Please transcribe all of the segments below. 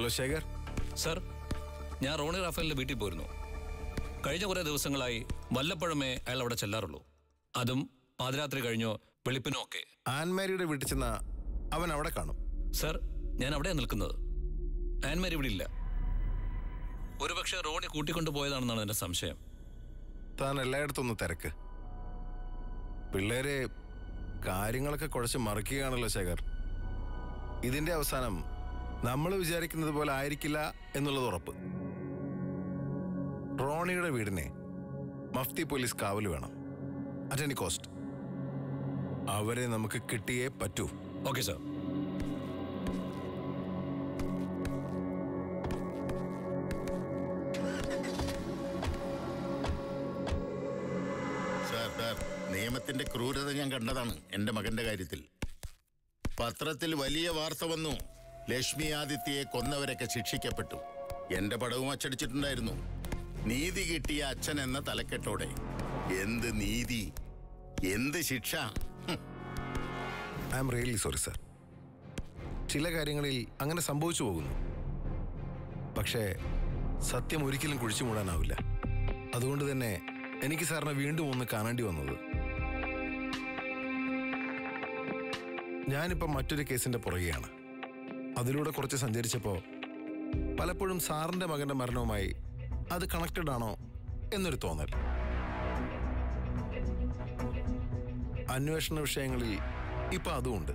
Hello Shekhar sir ഞാൻ റോണി റാഫേലിന്റെ വീട്ടിൽ പോയിരുന്നു കഴിഞ്ഞ കുറേ ദിവസങ്ങളായി വല്ലപ്പോഴമേ അയാൾ അവിടെ ചെല്ലാറുള്ളൂ അതും പാതിരാത്രി കഴിഞ്ഞോ വെളുപ്പിനോ ഒക്കെ ആൻമാരിയുടെ വീട്ടിൽ ചെന്ന അവൻ അവിടെ കാണും സർ ഞാൻ അവിടെയാണ് നിൽക്കുന്നത് ആൻമാരി ഇവിടെ ഇല്ല ഒരുപക്ഷെ റോണി കൂട്ടിക്കൊണ്ടു പോയതാണെന്നാണ് എന്റെ സംശയം താൻ എല്ലായിടത്തും ഒന്ന് തിരക്ക് പിള്ളേരെ കാര്യങ്ങളൊക്കെ കുഴച്ച് മറിക്കുകയാണല്ലോ ശേഖർ ഇതിന്റെ അവസാനം നമ്മൾ വിചാരിക്കുന്നത് പോലെ ആയിരിക്കില്ല എന്നുള്ളത് ഉറപ്പ് റോണിയുടെ വീടിനെ മഫ്തി പോലീസ് കാവൽ വേണം അറ്റ് എനി കോസ്റ്റ് അവരെ നമുക്ക് കിട്ടിയേ പറ്റൂ ഓക്കെ സർ സാർ സാർ നിയമത്തിന്റെ ക്രൂരത ഞാൻ കണ്ടതാണ് എന്റെ മകന്റെ കാര്യത്തിൽ പത്രത്തിൽ വലിയ വാർത്ത വന്നു ലക്ഷ്മി ആദിത്യയെ കൊന്നവരൊക്കെ ശിക്ഷിക്കപ്പെട്ടു എന്റെ പടവും അച്ചടിച്ചിട്ടുണ്ടായിരുന്നു നീതി കിട്ടിയ അച്ഛൻ എന്ന തലക്കെട്ടോടെ എന്ത് നീതി എന്ത് ശിക്ഷ ഹും. I am really sorry sir ചില കാര്യങ്ങളിൽ അങ്ങനെ സംഭവിച്ചു പോകുന്നു പക്ഷേ സത്യം ഒരിക്കലും കുഴിച്ചു മൂടാനാവില്ല അതുകൊണ്ട് തന്നെ എനിക്ക് സാറിനെ വീണ്ടും ഒന്ന് കാണേണ്ടി വന്നത് ഞാനിപ്പം മറ്റൊരു കേസിന്റെ പുറകെയാണ് അതിലൂടെ കുറച്ച് സഞ്ചരിച്ചപ്പോൾ പലപ്പോഴും സാറിന്റെ മകന്റെ മരണവുമായി അത് കണക്റ്റഡ് ആണോ എന്നൊരു തോന്നൽ അന്വേഷണ വിഷയങ്ങളിൽ ഇപ്പൊ അതുമുണ്ട്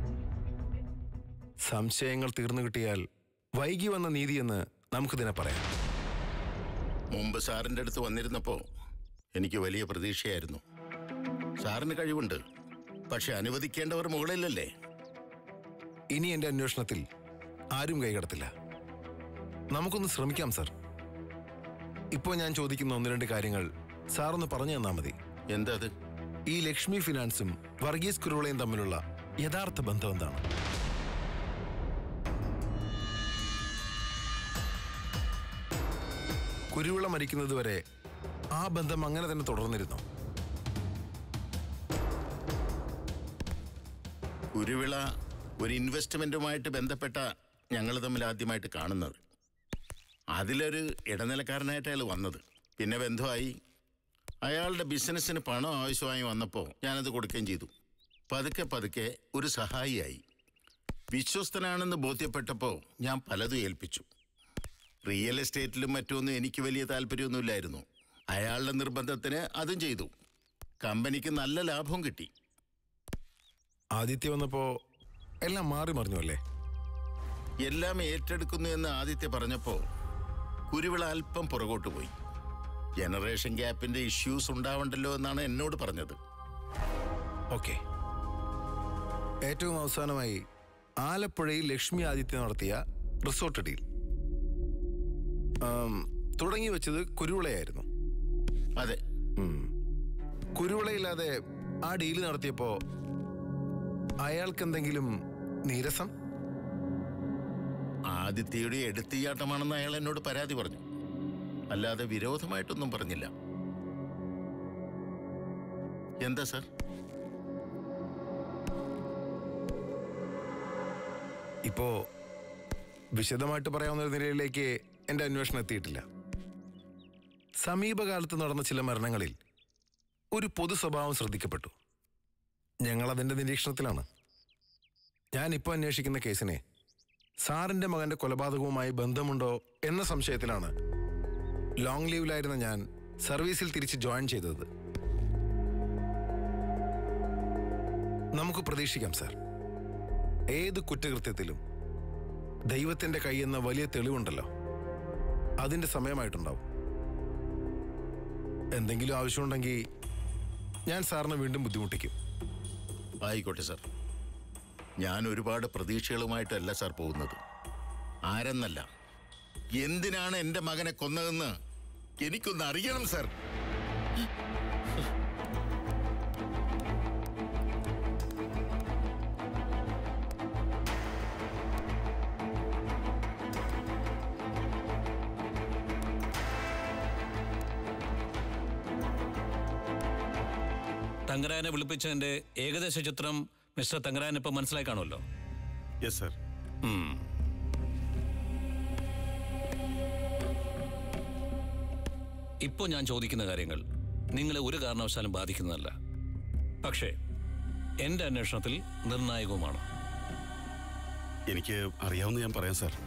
സംശയങ്ങൾ തീർന്നു കിട്ടിയാൽ വൈകി വന്ന നീതിയെന്ന് നമുക്കിതിനെ പറയാം മുമ്പ് സാറിന്റെ അടുത്ത് വന്നിരുന്നപ്പോ എനിക്ക് വലിയ പ്രതീക്ഷയായിരുന്നു സാറിന് കഴിവുണ്ട് പക്ഷെ അനുവദിക്കേണ്ടവർ മുകളിലല്ലേ ഇനി എന്റെ അന്വേഷണത്തിൽ ആരും കൈകടത്തില്ല നമുക്കൊന്ന് ശ്രമിക്കാം സാർ ഇപ്പോൾ ഞാൻ ചോദിക്കുന്ന ഒന്ന് രണ്ട് കാര്യങ്ങൾ സാർ ഒന്ന് പറഞ്ഞു തന്നാൽ മതി എന്താ അത് ഈ ലക്ഷ്മി ഫിനാൻസും വർഗീസ് കുരുളയും തമ്മിലുള്ള യഥാർത്ഥ ബന്ധം എന്താണ് കുരുവിള മരിക്കുന്നതുവരെ ആ ബന്ധം അങ്ങനെ തന്നെ തുടർന്നിരുന്നു കുരുവിള ഒരു ഇൻവെസ്റ്റ്മെന്റുമായിട്ട് ബന്ധപ്പെട്ട ഞങ്ങൾ തമ്മിൽ ആദ്യമായിട്ട് കാണുന്നത് അതിലൊരു ഇടനിലക്കാരനായിട്ട് അയാൾ വന്നത് പിന്നെ ബന്ധമായി അയാളുടെ ബിസിനസ്സിന് പണം ആവശ്യമായി വന്നപ്പോൾ ഞാനത് കൊടുക്കുകയും ചെയ്തു പതുക്കെ പതുക്കെ ഒരു സഹായിയായി വിശ്വസ്തനാണെന്ന് ബോധ്യപ്പെട്ടപ്പോൾ ഞാൻ പലതും ഏൽപ്പിച്ചു റിയൽ എസ്റ്റേറ്റിലും മറ്റൊന്നും എനിക്ക് വലിയ താല്പര്യമൊന്നുമില്ലായിരുന്നു അയാളുടെ നിർബന്ധത്തിന് അതും ചെയ്തു കമ്പനിക്ക് നല്ല ലാഭവും കിട്ടി ആദിത്യ വന്നപ്പോ എല്ലാം മാറി മറിഞ്ഞു അല്ലേ എല്ലാം ഏറ്റെടുക്കുന്നു എന്ന് ആദിത്യ പറഞ്ഞപ്പോ കുരുവിള അല്പം പുറകോട്ട് പോയി ജനറേഷൻ ഗ്യാപ്പിന്റെ ഇഷ്യൂസ് ഉണ്ടാവണ്ടല്ലോ എന്നാണ് എന്നോട് പറഞ്ഞത് ഓക്കെ ഏറ്റവും അവസാനമായി ആലപ്പുഴയിൽ ലക്ഷ്മി ആദിത്യ നടത്തിയ റിസോർട്ട് ഡീൽ ആം, തുടങ്ങി വെച്ചത് കുരുവിളയായിരുന്നു അതെ കുരുവിളയില്ലാതെ ആ ഡീൽ നടത്തിയപ്പോ അയാൾക്ക് എന്തെങ്കിലും നീരസം ആദിത്യയുടെ എടുത്തിയാട്ടമാണെന്ന് അയാൾ എന്നോട് പരാതി പറഞ്ഞു അല്ലാതെ വിരോധമായിട്ടൊന്നും പറഞ്ഞില്ല എന്താ സർ ഇപ്പോ വിശദമായിട്ട് പറയാവുന്ന ഒരു നിലയിലേക്ക് എന്റെ അന്വേഷണം എത്തിയിട്ടില്ല സമീപകാലത്ത് നടന്ന ചില മരണങ്ങളിൽ ഒരു പൊതു സ്വഭാവം ശ്രദ്ധിക്കപ്പെട്ടു ഞങ്ങൾ അതിന്റെ നിരീക്ഷണത്തിലാണ് ഞാൻ ഇപ്പോൾ അന്വേഷിക്കുന്ന കേസിനെ സാറിന്റെ മകന്റെ കൊലപാതകവുമായി ബന്ധമുണ്ടോ എന്ന സംശയത്തിലാണ് ലോങ് ലീവിലായിരുന്ന ഞാൻ സർവീസിൽ തിരിച്ച് ജോയിൻ ചെയ്തത് നമുക്ക് പ്രതീക്ഷിക്കാം സാർ ഏത് കുറ്റകൃത്യത്തിലും ദൈവത്തിന്റെ കൈ എന്ന വലിയ തെളിവുണ്ടല്ലോ അതിന്റെ സമയമായിട്ടുണ്ടാവും എന്തെങ്കിലും ആവശ്യമുണ്ടെങ്കിൽ ഞാൻ സാറിനെ വീണ്ടും ബുദ്ധിമുട്ടിക്കും ആയിക്കോട്ടെ സർ ഞാൻ ഒരുപാട് പ്രതീക്ഷകളുമായിട്ടല്ല സാർ പോകുന്നത് ആരെന്നല്ല എന്തിനാണ് എൻ്റെ മകനെ കൊന്നതെന്ന് എനിക്കൊന്ന് അറിയണം സാർ തങ്കരായനെ വിളിപ്പിച്ചതിന്റെ ഏകദേശ ചിത്രം മിസ്റ്റർ തങ്കരായൻ ഇപ്പൊ മനസ്സിലായി കാണുമല്ലോ യെസ് സർ ഇപ്പോൾ ഞാൻ ചോദിക്കുന്ന കാര്യങ്ങൾ നിങ്ങളെ ഒരു കാരണവശാലും ബാധിക്കുന്നതല്ല പക്ഷേ എൻ്റെ അന്വേഷണത്തിൽ നിർണായകവുമാണ് എനിക്ക് അറിയാവുന്ന ഞാൻ പറയാം സാർ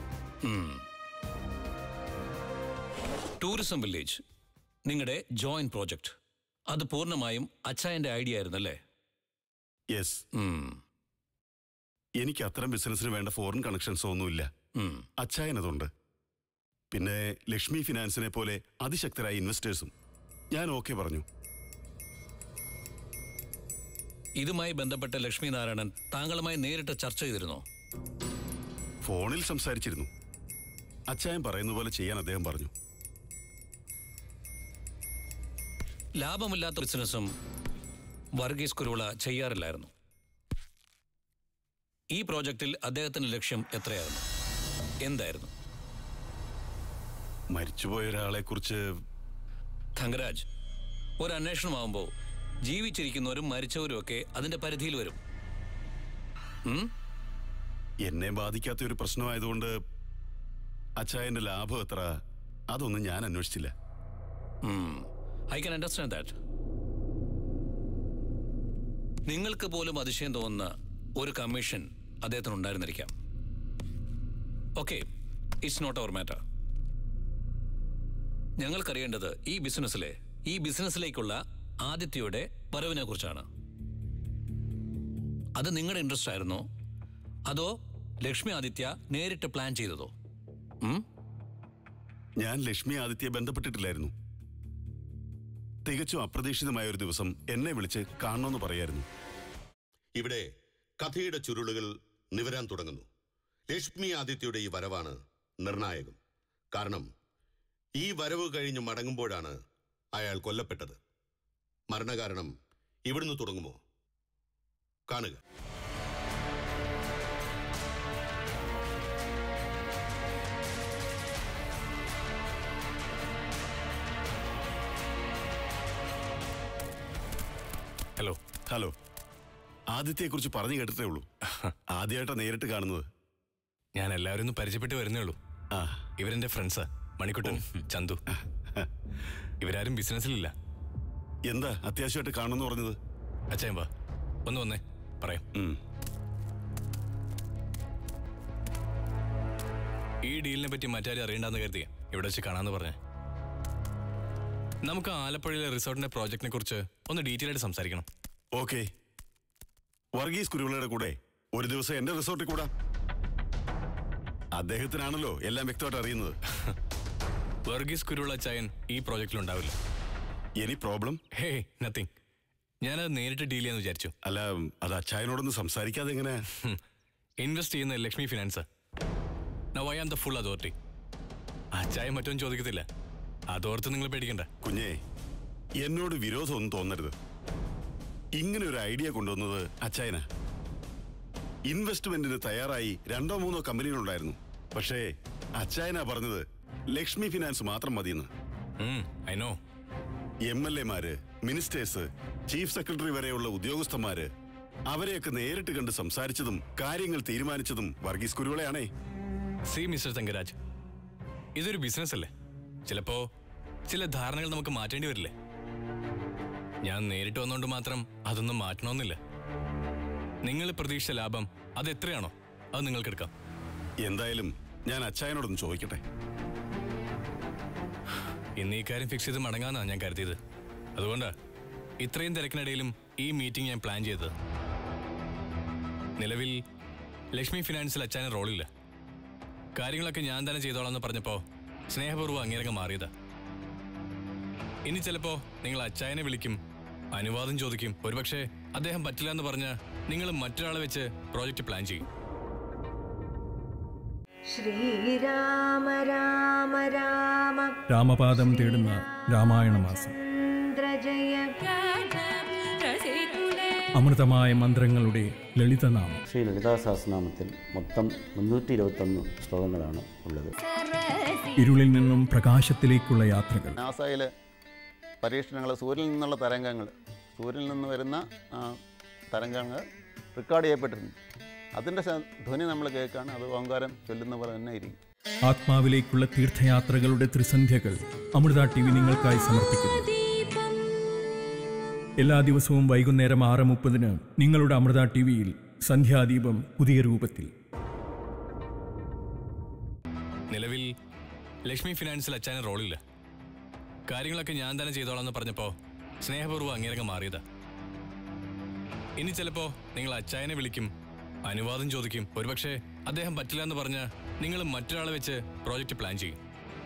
ടൂറിസം വില്ലേജ് നിങ്ങളുടെ ജോയിന്റ് പ്രോജക്റ്റ് അത് പൂർണ്ണമായും അച്ചായന്റെ ഐഡിയ ആയിരുന്നല്ലേ യെസ് ഉം, എനിക്ക് അത്തരം ബിസിനസ്സിന് വേണ്ട ഫോറിൻ കണക്ഷൻസോ ഒന്നുമില്ല ഉം. അച്ചായനതുണ്ട് പിന്നെ ലക്ഷ്മി ഫിനാൻസിനെ പോലെ അതിശക്തരായ ഇൻവെസ്റ്റേഴ്സും ഞാൻ ഓക്കെ പറഞ്ഞു ഇതുമായി ബന്ധപ്പെട്ട ലക്ഷ്മി നാരായണൻ താങ്കളുമായി നേരിട്ട് ചർച്ച ചെയ്തിരുന്നോ ഫോണിൽ സംസാരിച്ചിരുന്നു അച്ചായൻ പറയുന്ന പോലെ ചെയ്യാൻ അദ്ദേഹം പറഞ്ഞു ലാഭമില്ലാത്ത ബിസിനസ്സും വർഗീസ് കുരുവിള ചെയ്യാറില്ലായിരുന്നു ഈ പ്രോജക്റ്റിൽ അദ്ദേഹത്തിന്റെ ലക്ഷ്യം എത്രയായിരുന്നു എന്തായിരുന്നു മരിച്ചുപോയ ഒരാളെ കുറിച്ച് തങ്കരാജ് ഒരു അന്വേഷണമാകുമ്പോൾ ജീവിച്ചിരിക്കുന്നവരും മരിച്ചവരും ഒക്കെ അതിന്റെ പരിധിയിൽ വരും ഉം? എന്നെ ബാധിക്കാത്ത ഒരു പ്രശ്നമായതുകൊണ്ട് അച്ചായന്റെ ലാഭം എത്ര അതൊന്നും ഞാൻ അന്വേഷിച്ചില്ല ഐ കൻ അണ്ടർസ്റ്റാൻഡ് ദാറ്റ് നിങ്ങൾക്ക് പോലും അതിശയം തോന്നുന്ന ഒരു കമ്മീഷൻ അദ്ദേഹത്തിന് ഉണ്ടായിരുന്നിരിക്കാം okay it's not our matter ഞങ്ങൾക്കറിയേണ്ടത് ഈ ബിസിനസ്സിലെ ഈ ബിസിനസ്സിലേക്കുള്ള ആദിത്യയുടെ വരവിനെ കുറിച്ചാണ് അത് നിങ്ങളുടെ ഇൻട്രസ്റ്റ് ആയിരുന്നോ അതോ ലക്ഷ്മി ആദിത്യ നേരിട്ട് പ്ലാൻ ചെയ്തതോ ഉം? ഞാൻ ലക്ഷ്മി ആദിത്യയെ ബന്ധപ്പെട്ടിട്ടില്ലായിരുന്നു തികച്ചും അപ്രതീക്ഷിതമായ ഒരു ദിവസം എന്നെ വിളിച്ച് കാണണമെന്ന് പറയായിരുന്നു ഇവിടെ കഥയുടെ ചുരുളുകൾ നിവരാൻ തുടങ്ങുന്നു ലക്ഷ്മി ആദിത്യയുടെ ഈ വരവാണ് നിർണായകം കാരണം ഈ വരവ് കഴിഞ്ഞ് മടങ്ങുമ്പോഴാണ് അയാൾ കൊല്ലപ്പെട്ടത് മരണകാരണം ഇവിടുന്ന് തുടങ്ങുമോ കാണുക ഹലോ ഹലോ ആദിത്യയെക്കുറിച്ച് പറഞ്ഞു കേട്ടിട്ടേ ഉള്ളൂ ആദ്യമായിട്ടാ നേരിട്ട് കാണുന്നത് ഞാൻ എല്ലാവരും ഒന്ന് പരിചയപ്പെട്ട് വരുന്നേ ഉള്ളൂ ആ ഇവരെന്റെ ഫ്രണ്ട്സാ മണിക്കുട്ടൻ ചന്തു ഇവരാരും ബിസിനസ്സിലില്ല എന്താ അത്യാവശ്യമായിട്ട് കാണുമെന്ന് പറഞ്ഞത് അച്ഛൻ വാ ഒന്ന് വന്നേ പറയാം ഉം. ഈ ഡീലിനെ പറ്റി മറ്റാരും അറിയണ്ടെന്ന് കരുതിയ ഇവിടെ വെച്ച് കാണാന്ന് പറഞ്ഞേ നമുക്ക് ആലപ്പുഴയിലെ റിസോർട്ടിന്റെ പ്രോജക്റ്റിനെ കുറിച്ച് ഒന്ന് ഡീറ്റെയിൽ ആയിട്ട് സംസാരിക്കണം ഓക്കെ വർഗീസ് കുരുവിളയുടെ കൂടെ ഒരു ദിവസം എന്റെ റിസോർട്ടിൽ കൂടാ അദ്ദേഹത്തിനാണല്ലോ എല്ലാം വ്യക്തമായിട്ട് അറിയുന്നത് വർഗീസ് കുരുള്ള ചായൻ ഈ പ്രോജക്റ്റിൽ ഉണ്ടാവില്ല എനി പ്രോബ്ലം ഹേ നത്തിങ് ഞാനത് നേരിട്ട് ഡീൽ ചെയ്യാന്ന് വിചാരിച്ചു അല്ല അത് അച്ചായനോടൊന്ന് സംസാരിക്കാതെ എങ്ങനെ ഇൻവെസ്റ്റ് ചെയ്യുന്ന Lakshmi finance no I am the full authority അച്ചായ മറ്റൊന്നും ചോദിക്കത്തില്ല അതോർത്ത് നിങ്ങൾ പേടിക്കണ്ട കുഞ്ഞേ എന്നോട് വിരോധമൊന്നും തോന്നരുത് ഇങ്ങനെ ഒരു ഐഡിയ കൊണ്ടുവന്നത് അച്ചായന ഇൻവെസ്റ്റ്മെന്റിന് തയ്യാറായി രണ്ടോ മൂന്നോ കമ്പനികളുണ്ടായിരുന്നു പക്ഷേ അച്ചായന പറഞ്ഞത് ലക്ഷ്മി ഫിനാൻസ് മാത്രം മതിയെന്ന് ഐ നോ എം എൽ എമാര് മിനിസ്റ്റേഴ്സ് ചീഫ് സെക്രട്ടറി വരെയുള്ള ഉദ്യോഗസ്ഥന്മാര് അവരെയൊക്കെ നേരിട്ട് കണ്ട് സംസാരിച്ചതും കാര്യങ്ങൾ തീരുമാനിച്ചതും വർഗീസ് കുരുവിളയാണേ സി മിസ്റ്റർ തങ്കരാജ് ഇതൊരു ബിസിനസ് അല്ലേ ചിലപ്പോ ചില ധാരണകൾ നമുക്ക് മാറ്റേണ്ടി വരില്ലേ ഞാൻ നേരിട്ട് വന്നുകൊണ്ട് മാത്രം അതൊന്നും മാറ്റണമെന്നില്ല നിങ്ങൾ പ്രതീക്ഷിച്ച ലാഭം അത് എത്രയാണോ അത് നിങ്ങൾക്ക് എടുക്കാം എന്തായാലും ഞാൻ അച്ചായനോടൊന്ന് ചോദിക്കട്ടെ ഇന്ന് ഈ കാര്യം ഫിക്സ് ചെയ്ത് മടങ്ങാന്നാണ് ഞാൻ കരുതിയത് അതുകൊണ്ടാ ഇത്രയും തിരക്കിനിടയിലും ഈ മീറ്റിംഗ് ഞാൻ പ്ലാൻ ചെയ്തത് നിലവിൽ ലക്ഷ്മി ഫിനാൻസിൽ അച്ചാന് റോളില്ല കാര്യങ്ങളൊക്കെ ഞാൻ തന്നെ ചെയ്തോളാം എന്ന് പറഞ്ഞപ്പോ സ്നേഹപൂർവ്വം അങ്ങേരങ്ങ് മാറിയതാ ഇനി ചിലപ്പോ നിങ്ങൾ അച്ചായനെ വിളിക്കും അനുവാദം ചോദിക്കും ഒരുപക്ഷെ അദ്ദേഹം പറ്റില്ല എന്ന് പറഞ്ഞ് നിങ്ങൾ മറ്റൊരാളെ വെച്ച് പ്രോജക്റ്റ് പ്ലാൻ ചെയ്യും ശ്രീരാമ രാമ രാമ രാമപാദം തേടുന്ന രാമായണ മാസം ചന്ദ്രജയ അമൃതമായ മന്ത്രങ്ങളുടെ ലളിതനാമം ശ്രീ ലളിതാ സഹസ്രനാമത്തിൽ മൊത്തം മുന്നൂറ്റി ഇരുപത്തൊന്ന് ശ്ലോകങ്ങളാണ് ഉള്ളത് ഇരുളിൽ നിന്നും പ്രകാശത്തിലേക്കുള്ള യാത്രകൾ നാസയിലെ പരീക്ഷണങ്ങൾ സൂര്യനിൽ നിന്നുള്ള തരംഗങ്ങൾ സൂര്യനിൽ നിന്ന് വരുന്ന ആ, തരംഗങ്ങൾ റെക്കോർഡ് ചെയ്യപ്പെട്ടിട്ടുണ്ട് അതിൻ്റെ ശ- ധ്വനി നമ്മൾ കേൾക്കുകയാണ് അത് ഓങ്കാരം ചൊല്ലുന്ന പോലെ തന്നെ ഇരിക്കും ആത്മാവിലേക്കുള്ള തീർത്ഥയാത്രകളുടെ ത്രിസന്ധ്യകൾ അമൃത ടി വി നിങ്ങൾക്കായി സമർപ്പിക്കുന്നു എല്ലാ ദിവസവും വൈകുന്നേരം ആറ് മുപ്പതിന് നിങ്ങളുടെ അമൃത ടി വിയിൽ സന്ധ്യാദീപം പുതിയ രൂപത്തിൽ നിലവിൽ ലക്ഷ്മി ഫിനാൻസിൽ അച്ഛന് റോളില്ല കാര്യങ്ങളൊക്കെ ഞാൻ തന്നെ ചെയ്തോളാം എന്ന് പറഞ്ഞപ്പോ സ്നേഹപൂർവ്വം അങ്ങേരങ്ങ് മാറിയതാ ഇനി ചിലപ്പോ നിങ്ങൾ അച്ചായനെ വിളിക്കും അനുവാദം ചോദിക്കും ഒരുപക്ഷെ അദ്ദേഹം പറ്റില്ല എന്ന് പറഞ്ഞ് നിങ്ങൾ മറ്റൊരാളെ വെച്ച് പ്രോജക്റ്റ് പ്ലാൻ ചെയ്യും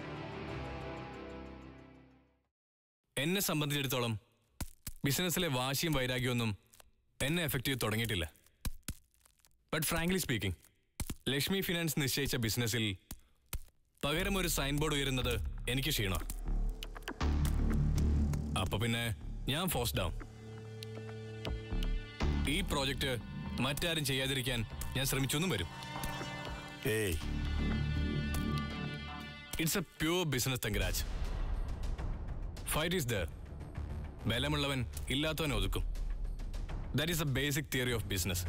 എന്നെ സംബന്ധിച്ചിടത്തോളം ബിസിനസ്സിലെ വാശിയും വൈരാഗ്യമൊന്നും എന്നെ എഫക്റ്റ് ചെയ്ത് തുടങ്ങിയിട്ടില്ല but frankly speaking Lakshmi finance നിശ്ചയിച്ച ബിസിനസ്സിൽ പകരം ഒരു സൈൻ ബോർഡ് ഉയരുന്നത് എനിക്ക് ക്ഷീണം അപ്പൊ പിന്നെ ഞാൻ ഫോഴ്സ് ഡൗൺ ഈ പ്രോജക്റ്റ് മറ്റാരും ചെയ്യാതിരിക്കാൻ ഞാൻ ശ്രമിച്ചൊന്നും വരും ഏയ് it's a pure business Thangaraj fight is the ബലമുള്ളവൻ ഇല്ലാത്തവൻ ഒതുക്കും that is a basic theory of business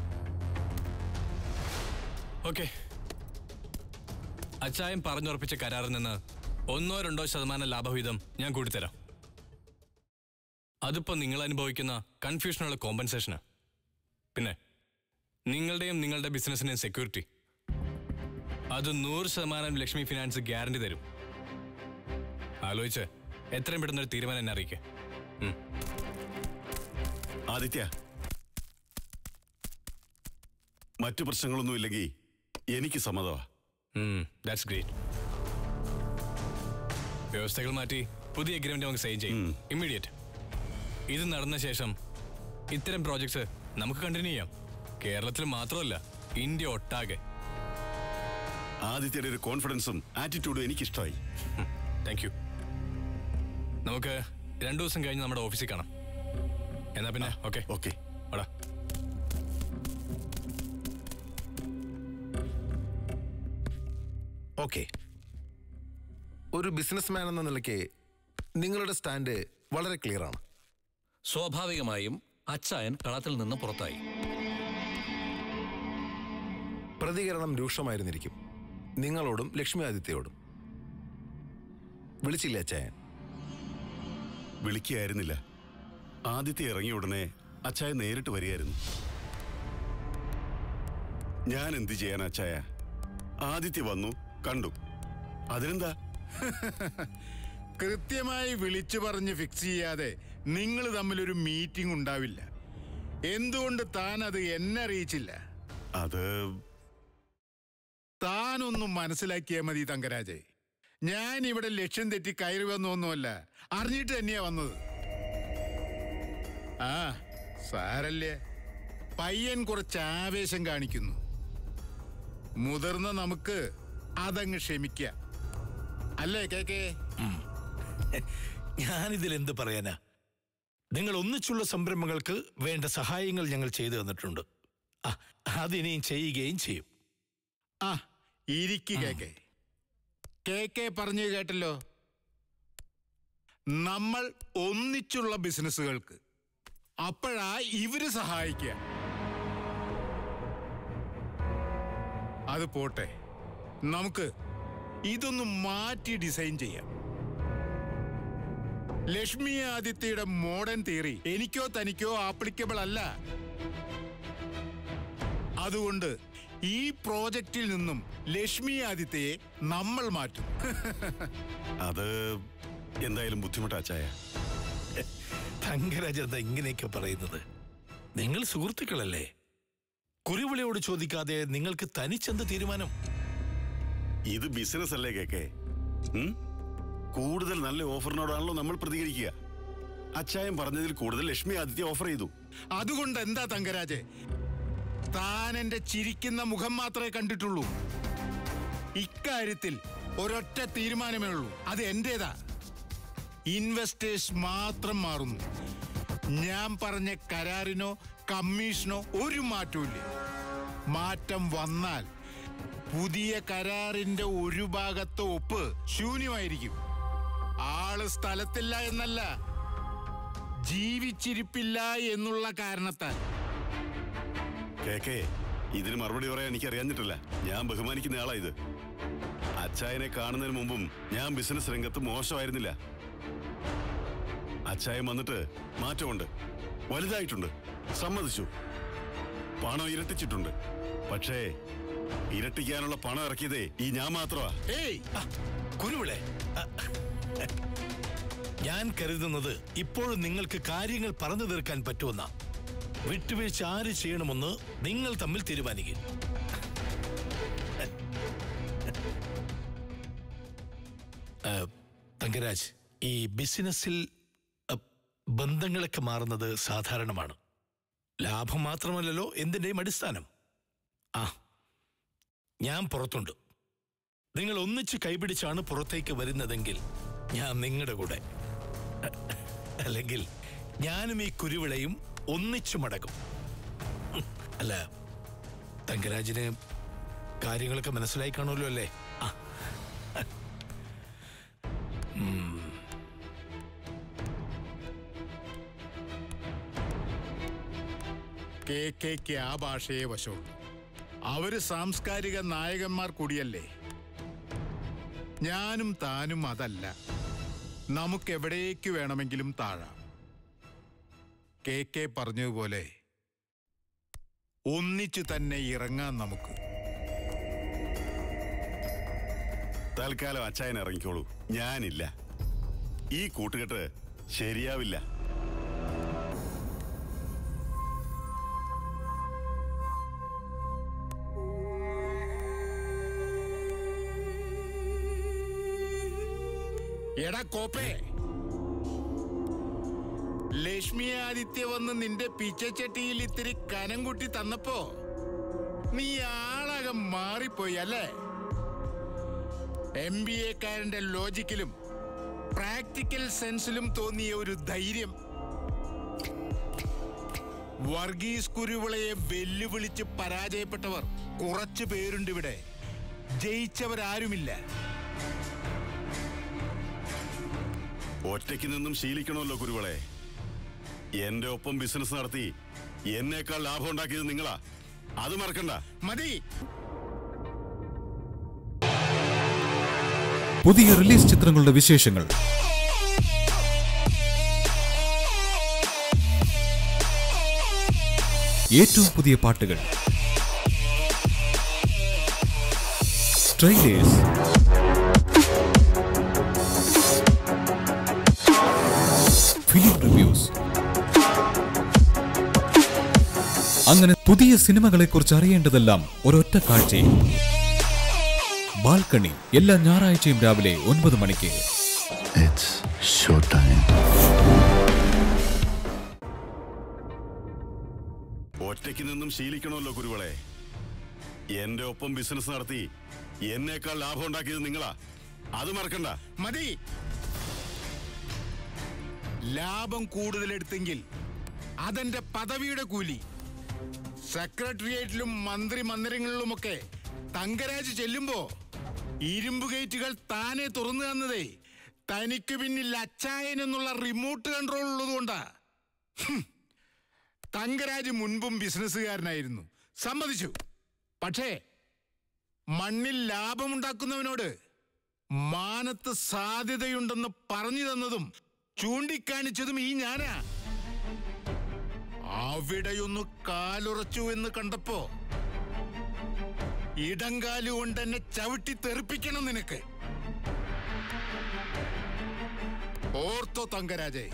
okay അച്ചായം പറഞ്ഞുറപ്പിച്ച കരാറിൽ നിന്ന് ഒന്നോ രണ്ടോ ശതമാനം ലാഭവിഹിതം ഞാൻ കൂട്ടിത്തരാം അതിപ്പോ നിങ്ങൾ അനുഭവിക്കുന്ന കൺഫ്യൂഷനുള്ള കോമ്പൻസേഷന് പിന്നെ നിങ്ങളുടെയും നിങ്ങളുടെ ബിസിനസ്സിന്റെയും സെക്യൂരിറ്റി അത് നൂറ് ശതമാനം ലക്ഷ്മി ഫിനാൻസ് ഗ്യാരണ്ടി തരും ആലോചിച്ച് എത്രയും പെട്ടെന്ന് ഒരു തീരുമാനം എന്നെ അറിയിക്കേ ആദിത്യ മറ്റു പ്രശ്നങ്ങളൊന്നും ഇല്ലെങ്കിൽ എനിക്ക് സമ്മതമാ ദാറ്റ്സ് ഗ്രേറ്റ് വ്യവസ്ഥകൾ മാറ്റി പുതിയ അഗ്രിമെന്റ് നമുക്ക് സൈൻ ചെയ്യും ഇമ്മീഡിയറ്റ് ഇത് നടന്ന ശേഷം ഇത്തരം പ്രോജക്ട്സ് നമുക്ക് കണ്ടിന്യൂ ചെയ്യാം കേരളത്തിൽ മാത്രമല്ല ഇന്ത്യ ഒട്ടാകെ ആദിത്യയുടെ ഒരു കോൺഫിഡൻസും ആറ്റിറ്റ്യൂഡും എനിക്കിഷ്ടമായി താങ്ക് യു നമുക്ക് രണ്ടു ദിവസം കഴിഞ്ഞ് നമ്മുടെ ഓഫീസിൽ കാണാം എന്നാ പിന്നെ ഓക്കെ ഓക്കെ അടാ ഓക്കെ ഒരു ബിസിനസ്മാൻ എന്ന നിലയ്ക്ക് നിങ്ങളുടെ സ്റ്റാൻഡ് വളരെ ക്ലിയർ ആണ് സ്വാഭാവികമായും അച്ചായൻ കളത്തിൽ നിന്ന് പുറത്തായി പ്രതികരണം രൂക്ഷമായിരുന്നിരിക്കും നിങ്ങളോടും ലക്ഷ്മി ആദിത്യയോടും വിളിച്ചില്ലേ അച്ചായൻ വിളിക്കുകയായിരുന്നില്ല ആദിത്യ ഇറങ്ങിയ ഉടനെ അച്ചായ നേരിട്ട് വരികയായിരുന്നു ഞാൻ എന്ത് ചെയ്യാൻ അച്ചായ ആദിത്യ വന്നു കണ്ടു അതിനെന്താ കൃത്യമായി വിളിച്ചു പറഞ്ഞ് ഫിക്സ് ചെയ്യാതെ നിങ്ങൾ തമ്മിലൊരു മീറ്റിംഗ് ഉണ്ടാവില്ല എന്തുകൊണ്ട് താൻ അത് എന്നെ അറിയിച്ചില്ല അത് താനൊന്നും മനസ്സിലാക്കിയാൽ മതി തങ്കരാജെ ഞാൻ ഇവിടെ ലക്ഷ്യം തെറ്റി കയറി വന്നൊന്നുമല്ല അറിഞ്ഞിട്ട് തന്നെയാ വന്നത് ആ സാരല്ലേ പയ്യൻ കുറച്ച് ആവേശം കാണിക്കുന്നു മുതിർന്ന നമുക്ക് അതങ്ങ് ക്ഷമിക്കാം അല്ലേ കേക്കേ ഞാനിതിൽ എന്ത് പറയാനാ നിങ്ങൾ ഒന്നിച്ചുള്ള സംരംഭങ്ങൾക്ക് വേണ്ട സഹായങ്ങൾ ഞങ്ങൾ ചെയ്തു തന്നിട്ടുണ്ട് ആ, അതിനിയും ചെയ്യുകയും ചെയ്യും ആ ഇരിക്കു കേക്കെ കേക്കെ പറഞ്ഞു കേട്ടല്ലോ നമ്മൾ ഒന്നിച്ചുള്ള ബിസിനസ്സുകൾക്ക് അപ്പോഴാ ഇവര് സഹായിക്കുക അത് പോട്ടെ നമുക്ക് ഇതൊന്ന് മാറ്റി ഡിസൈൻ ചെയ്യാം ലക്ഷ്മി ആദിത്യയുടെ മോഡേൺ തിയറി എനിക്കോ തനിക്കോ ആപ്ലിക്കബിൾ അല്ല അതുകൊണ്ട് ഈ പ്രോജക്റ്റിൽ നിന്നും ലക്ഷ്മി ആദിത്യയെ നമ്മൾ മാറ്റും അത് എന്തായാലും ബുദ്ധിമുട്ടാ അച്ചായ തങ്കരാജ് എന്താ ഇങ്ങനെയൊക്കെ പറയുന്നത് നിങ്ങൾ സുഹൃത്തുക്കളല്ലേ കുരുവിളിയോട് ചോദിക്കാതെ നിങ്ങൾക്ക് തനിച്ചെന്ത് തീരുമാനം ഇത് ബിസിനസ് അല്ലേ കേക്കെ ഉം? കൂടുതൽ നല്ല ഓഫറിനോടാണല്ലോ നമ്മൾ പ്രതികരിക്കുക അച്ചായൻ പറഞ്ഞതിൽ കൂടുതൽ ലക്ഷ്മി ആദിത്യ ഓഫർ ചെയ്തു അതുകൊണ്ട് എന്താ തങ്കരാജെ താൻ എന്റെ ചിരിക്കുന്ന മുഖം മാത്രമേ കണ്ടിട്ടുള്ളൂ ഇക്കാര്യത്തിൽ ഒരൊറ്റ തീരുമാനമേ ഉള്ളൂ അത് എന്റേതാ ഇൻവെസ്റ്റേഴ്സ് മാത്രം മാറുന്നു ഞാൻ പറഞ്ഞ കരാറിനോ കമ്മീഷനോ ഒരു മാറ്റവും മാറ്റം വന്നാൽ പുതിയ കരാറിന്റെ ഒരു ഭാഗത്തെ ഒപ്പ് ശൂന്യമായിരിക്കും ആള് സ്ഥലത്തില്ല എന്നല്ല ജീവിച്ചിരിപ്പില്ല എന്നുള്ള കാരണത്താൽ കേക്കെ ഇതിന് മറുപടി പറയാൻ എനിക്ക് അറിയാഞ്ഞിട്ടില്ല ഞാൻ ബഹുമാനിക്കുന്ന ആളാ ഇത് അച്ചായനെ കാണുന്നതിന് മുമ്പും ഞാൻ ബിസിനസ് രംഗത്ത് മോശമായിരുന്നില്ല അച്ചായൻ വന്നിട്ട് മാറ്റമുണ്ട് വലുതായിട്ടുണ്ട് സമ്മതിച്ചു പണം ഇരട്ടിച്ചിട്ടുണ്ട് പക്ഷേ ഇരട്ടിക്കാനുള്ള പണം ഇറക്കിയതേ ഈ ഞാൻ മാത്രമാ ഏയ് ആ, കുരുവിളെ ആ, ഞാൻ കരുതുന്നത് ഇപ്പോഴും നിങ്ങൾക്ക് കാര്യങ്ങൾ പറഞ്ഞു തീർക്കാൻ പറ്റുമെന്ന വിട്ടുവീഴ്ച ആര് ചെയ്യണമെന്ന് നിങ്ങൾ തമ്മിൽ തീരുമാനിക്കും ആ, തങ്കരാജ് ഈ ബിസിനസ്സിൽ അ, ബന്ധങ്ങളൊക്കെ മാറുന്നത് സാധാരണമാണ് ലാഭം മാത്രമല്ലല്ലോ എന്തിൻ്റെയും അടിസ്ഥാനം ആ ഞാൻ പുറത്തുണ്ട് നിങ്ങൾ ഒന്നിച്ച് കൈപിടിച്ചാണ് പുറത്തേക്ക് വരുന്നതെങ്കിൽ ഞാൻ നിങ്ങളുടെ കൂടെ അല്ലെങ്കിൽ ഞാനും ഈ കുരുവിളയും ഒന്നിച്ചു മടക്കും ഉം, അല്ല തങ്കരാജിന് കാര്യങ്ങളൊക്കെ മനസ്സിലായി കാണുമല്ലോ അല്ലേ ആ. ഉം. കെ കെക്ക് ആ ഭാഷയെ വശമുള്ളൂ അവര് സാംസ്കാരിക നായകന്മാർ കൂടിയല്ലേ ഞാനും താനും അതല്ല നമുക്ക് എവിടേക്ക് വേണമെങ്കിലും താഴാം കെ കെ പറഞ്ഞതുപോലെ ഒന്നിച്ചു തന്നെ ഇറങ്ങാൻ നമുക്ക് തൽക്കാലം അച്ചായൻ ഇറങ്ങിക്കോളൂ ഞാനില്ല ഈ കൂട്ടുകെട്ട് ശരിയാവില്ല എടാ കോപ്പേ ലക്ഷ്മി ആദിത്യ വന്ന് നിന്റെ പിച്ചച്ചട്ടിയിൽ ഇത്തിരി കനം കുട്ടി തന്നപ്പോ നീ ആളാകെ മാറിപ്പോയി അല്ലേ എം ബി എക്കാരന്റെ ലോജിക്കിലും പ്രാക്ടിക്കൽ സെൻസിലും തോന്നിയ ഒരു ധൈര്യം വർഗീസ് കുരുവിളയെ വെല്ലുവിളിച്ച് പരാജയപ്പെട്ടവർ കുറച്ചു പേരുണ്ട് ഇവിടെ ജയിച്ചവരാരുമില്ല ഒറ്റയ്ക്ക് നിന്നും ശീലിക്കണമല്ലോ കുരുവളെ എന്റെ ഒപ്പം ബിസിനസ് നടത്തി എന്നേക്കാൾ ലാഭം ഉണ്ടാക്കിയത് നിങ്ങളാ അത് മറക്കണ്ട മതി പുതിയ റിലീസ് ചിത്രങ്ങളുടെ വിശേഷങ്ങൾ ഏറ്റവും പുതിയ പാട്ടുകൾ ട്രെയിലേഴ്സ് ഫിലിം റിവ്യൂസ് അങ്ങനെ പുതിയ സിനിമകളെക്കുറിച്ച് അറിയേണ്ടതെല്ലാം ഒരൊറ്റ കാഴ്ചയിൽ ബാൽക്കണി എല്ലാ ഞായറാഴ്ചയും രാവിലെ ഒൻപത് മണിക്ക് It's showtime. ഒറ്റയ്ക്ക് നിന്നും ശീലിക്കണമല്ലോ കുരുവളെ എന്റെ ഒപ്പം ബിസിനസ് നടത്തി എന്നേക്കാൾ ലാഭം ഉണ്ടാക്കിയത് നിങ്ങളാ അത് മറക്കണ്ട മതി ലാഭം കൂടുതലെടുത്തെങ്കിൽ അതെന്റെ പദവിയുടെ കൂലി സെക്രട്ടേറിയറ്റിലും മന്ത്രി മന്ദിരങ്ങളിലുമൊക്കെ തങ്കരാജ് ചെല്ലുമ്പോ ഇരുമ്പ് ഗേറ്റുകൾ താനെ തുറന്നു തന്നതേ തനിക്ക് പിന്നിൽ അച്ചായൻ എന്നുള്ള റിമോട്ട് കൺട്രോൾ ഉള്ളതുകൊണ്ടാ ഹും. തങ്കരാജ് മുൻപും ബിസിനസ്സുകാരനായിരുന്നു സമ്മതിച്ചു പക്ഷേ മണ്ണിൽ ലാഭമുണ്ടാക്കുന്നവനോട് മാനത്ത് സാധ്യതയുണ്ടെന്ന് പറഞ്ഞു തന്നതും ചൂണ്ടിക്കാണിച്ചതും ഈ ഞാനാ അവിടെയൊന്ന് കാലുറച്ചു എന്ന് കണ്ടപ്പോ ഇടങ്കാലു കൊണ്ട് എന്നെ ചവിട്ടി തെറിപ്പിക്കണം നിനക്ക് ഓർത്തോ തങ്കരാജേ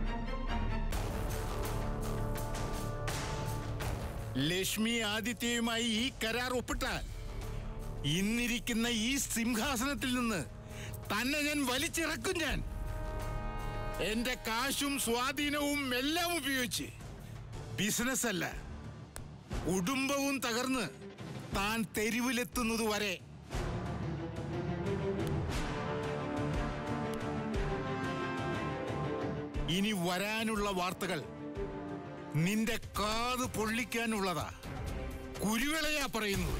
ലക്ഷ്മി ആദിത്യയുമായി ഈ കരാർ ഒപ്പിട്ടാൽ ഇന്നിരിക്കുന്ന ഈ സിംഹാസനത്തിൽ നിന്ന് തന്നെ ഞാൻ വലിച്ചിറക്കും ഞാൻ എന്റെ കാശും സ്വാധീനവും എല്ലാം ഉപയോഗിച്ച് ബിസിനസ് അല്ല കുടുംബവും തകർന്ന് താൻ തെരുവിലെത്തുന്നത് വരെ ഇനി വരാനുള്ള വാർത്തകൾ നിന്റെ കാത് പൊള്ളിക്കാനുള്ളതാ കുരുവിളയാ പറയുന്നത്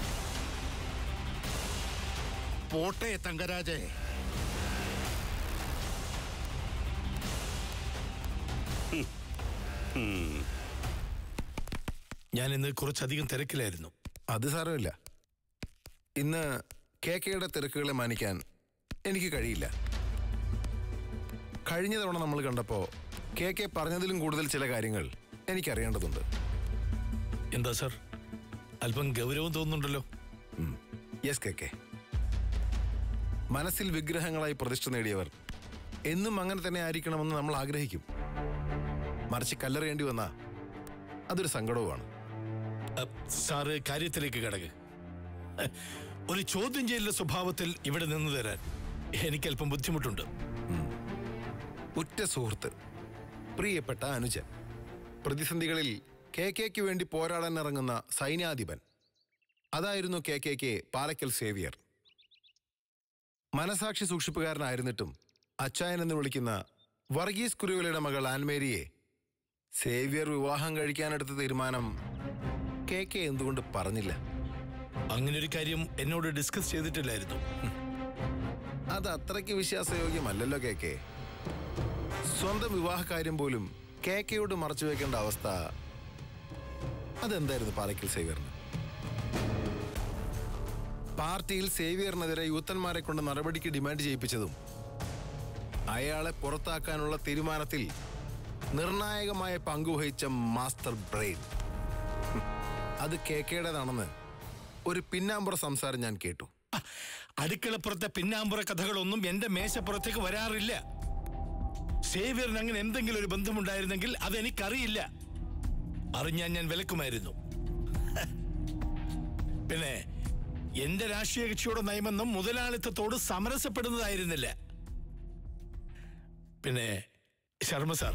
പോട്ടെ തങ്കരാജേ ഞാൻ ഇന്ന് കുറച്ചധികം തിരക്കിലായിരുന്നു അത് സാരമില്ല ഇന്ന് കെ കെയുടെ തിരക്കുകളെ മാനിക്കാൻ എനിക്ക് കഴിയില്ല കഴിഞ്ഞ തവണ നമ്മൾ കണ്ടപ്പോൾ കെ കെ പറഞ്ഞതിലും കൂടുതൽ ചില കാര്യങ്ങൾ എനിക്കറിയേണ്ടതുണ്ട് എന്താ സർ അല്പം ഗൗരവം തോന്നുന്നുണ്ടല്ലോ യെസ് കെ കെ മനസ്സിൽ വിഗ്രഹങ്ങളായി പ്രതിഷ്ഠ നേടിയവർ എന്നും അങ്ങനെ തന്നെ ആയിരിക്കണമെന്ന് നമ്മൾ ആഗ്രഹിക്കും മറിച്ച് കല്ലെറിയേണ്ടി വന്ന അതൊരു സങ്കടവുമാണ് സാറ് കാര്യത്തിലേക്ക് കിടക്ക് ഒരു ചോദ്യം ചെയ്യലിന്റെ സ്വഭാവത്തിൽ ഇവിടെ നിന്ന് തരാൻ എനിക്കല്പം ബുദ്ധിമുട്ടുണ്ട് ഉറ്റ സുഹൃത്ത് പ്രിയപ്പെട്ട അനുജൻ പ്രതിസന്ധികളിൽ കെ കെക്ക് വേണ്ടി പോരാടാൻ ഇറങ്ങുന്ന സൈന്യാധിപൻ അതായിരുന്നു കെ കെക്ക് പാലക്കൽ സേവിയർ മനസാക്ഷി സൂക്ഷിപ്പുകാരനായിരുന്നിട്ടും അച്ചായൻ എന്ന് വിളിക്കുന്ന വർഗീസ് കുരുവിലയുടെ മകൾ ആൻമേരിയെ സേവിയർ വിവാഹം കഴിക്കാനെടുത്ത തീരുമാനം കെ കെ എന്തുകൊണ്ട് പറഞ്ഞില്ല അങ്ങനെ ഒരു കാര്യം എന്നോട് ഡിസ്കസ് ചെയ്തിട്ടില്ലായിരുന്നു അത് അത്രയ്ക്ക് വിശ്വാസയോഗ്യമല്ലല്ലോ കെ കെ സ്വന്തം വിവാഹകാര്യം പോലും കെ കെയോട് മറച്ചു വെക്കേണ്ട അവസ്ഥ അതെന്തായിരുന്നു പാലക്കൽ സേവിയറിന് പാർട്ടിയിൽ സേവിയറിനെതിരെ യൂത്തന്മാരെ കൊണ്ട് നടപടിക്ക് ഡിമാൻഡ് ചെയ്യിപ്പിച്ചതും അയാളെ പുറത്താക്കാനുള്ള തീരുമാനത്തിൽ നിർണായകമായ പങ്കുവഹിച്ച മാസ്റ്റർ ബ്രെയിൻ ഹും, അത് കെ കെയുടേതാണെന്ന് ഒരു പിന്നാമ്പുറ സംസാരം ഞാൻ കേട്ടു അടുക്കളപ്പുറത്തെ പിന്നാമ്പുറ കഥകളൊന്നും എന്റെ മേശപ്പുറത്തേക്ക് വരാറില്ല സേവിയറിന് അങ്ങനെ എന്തെങ്കിലും ഒരു ബന്ധമുണ്ടായിരുന്നെങ്കിൽ അതെനിക്കറിയില്ല അറിഞ്ഞാൽ ഞാൻ വിലക്കുമായിരുന്നു പിന്നെ എന്റെ രാഷ്ട്രീയ കക്ഷിയുടെ നയമെന്നും മുതലാളിത്തത്തോട് സമരസപ്പെടുന്നതായിരുന്നില്ല പിന്നെ ശർമ്മ സാർ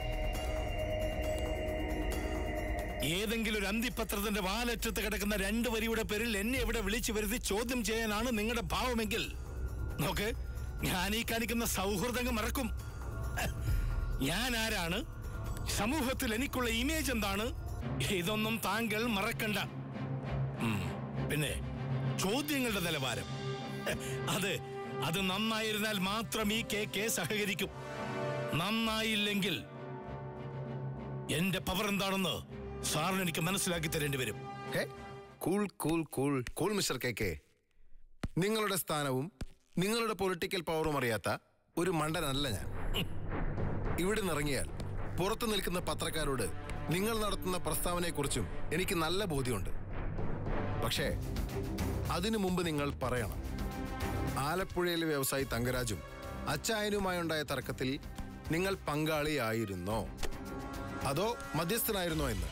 ഏതെങ്കിലും ഒരു അന്തിപത്രത്തിന്റെ വാലറ്റത്ത് കിടക്കുന്ന രണ്ട് വരിയുടെ പേരിൽ എന്നെ ഇവിടെ വിളിച്ചു വരുത്തി ചോദ്യം ചെയ്യാനാണ് നിങ്ങളുടെ ഭാവമെങ്കിൽ നോക്ക് ഞാൻ ഈ കാണിക്കുന്ന സൗഹൃദങ്ങൾ മറക്കും ഞാൻ ആരാണ് സമൂഹത്തിൽ എനിക്കുള്ള ഇമേജ് എന്താണ് ഇതൊന്നും താങ്കൾ മറക്കണ്ട ഉം. പിന്നെ ചോദ്യങ്ങളുടെ നിലവാരം അത് അത് നന്നായിരുന്നാൽ മാത്രം ഈ കെ കെ സഹകരിക്കും നന്നായില്ലെങ്കിൽ എന്റെ പവർ എന്താണെന്ന് സാറിന് എനിക്ക് മനസ്സിലാക്കി തരേണ്ടി വരും cool cool cool cool mister K K നിങ്ങളുടെ സ്ഥാനവും നിങ്ങളുടെ പൊളിറ്റിക്കൽ പവറും അറിയാത്ത ഒരു മണ്ടനല്ല ഞാൻ ഇവിടെ നിന്നിറങ്ങിയാൽ പുറത്തു നിൽക്കുന്ന പത്രക്കാരോട് നിങ്ങൾ നടത്തുന്ന പ്രസ്താവനയെക്കുറിച്ചും എനിക്ക് നല്ല ബോധ്യമുണ്ട് പക്ഷേ അതിനു മുമ്പ് നിങ്ങൾ പറയണം ആലപ്പുഴയിലെ വ്യവസായി തങ്കരാജും അച്ചായനുമായുണ്ടായ തർക്കത്തിൽ നിങ്ങൾ പങ്കാളിയായിരുന്നോ അതോ മധ്യസ്ഥനായിരുന്നോ എന്ന്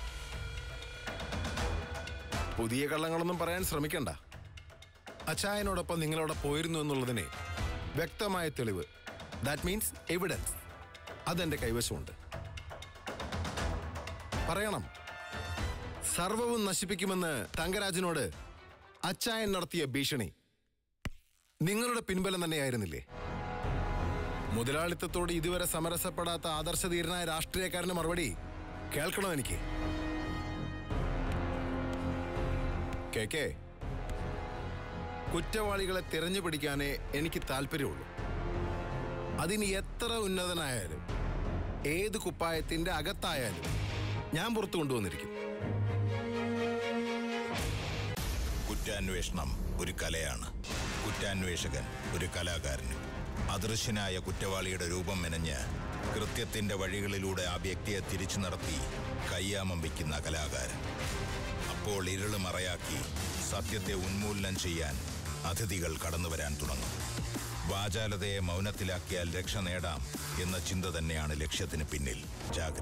പുതിയ കള്ളങ്ങളൊന്നും പറയാൻ ശ്രമിക്കണ്ട അച്ചായനോടൊപ്പം നിങ്ങളവിടെ പോയിരുന്നു എന്നുള്ളതിന് വ്യക്തമായ തെളിവ് ദാറ്റ് മീൻസ് എവിഡൻസ് അതെന്റെ കൈവശമുണ്ട് പറയണം സർവവും നശിപ്പിക്കുമെന്ന് തങ്കരാജനോട് അച്ചായൻ നടത്തിയ ഭീഷണി നിങ്ങളുടെ പിൻബലം തന്നെയായിരുന്നില്ലേ മുതലാളിത്തത്തോട് ഇതുവരെ സമരസപ്പെടാത്ത ആദർശധീരനായ രാഷ്ട്രീയക്കാരന്റെ മറുപടി കേൾക്കണോ എനിക്ക് കെ കെ കുറ്റവാളികളെ തിരഞ്ഞു പിടിക്കാനേ എനിക്ക് താല്പര്യമുള്ളൂ അതിന് എത്ര ഉന്നതനായാലും ഏത് കുപ്പായത്തിന്റെ അകത്തായാലും ഞാൻ പുറത്തു കൊണ്ടുവന്നിരിക്കും കുറ്റാന്വേഷണം ഒരു കലയാണ് കുറ്റാന്വേഷകൻ ഒരു കലാകാരനും അദൃശ്യനായ കുറ്റവാളിയുടെ രൂപം മെനഞ്ഞ് കൃത്യത്തിന്റെ വഴികളിലൂടെ ആ വ്യക്തിയെ തിരിച്ചു നടത്തി കയ്യാമം വയ്ക്കുന്ന കലാകാരൻ അപ്പോൾ ഇരുള് മറയാക്കി സത്യത്തെ ഉന്മൂലനം ചെയ്യാൻ അതിഥികൾ കടന്നു വരാൻ തുടങ്ങും വാചാലതയെ മൗനത്തിലാക്കിയാൽ രക്ഷ നേടാം എന്ന ചിന്ത തന്നെയാണ് ലക്ഷ്യത്തിന് പിന്നിൽ ജാഗ്രത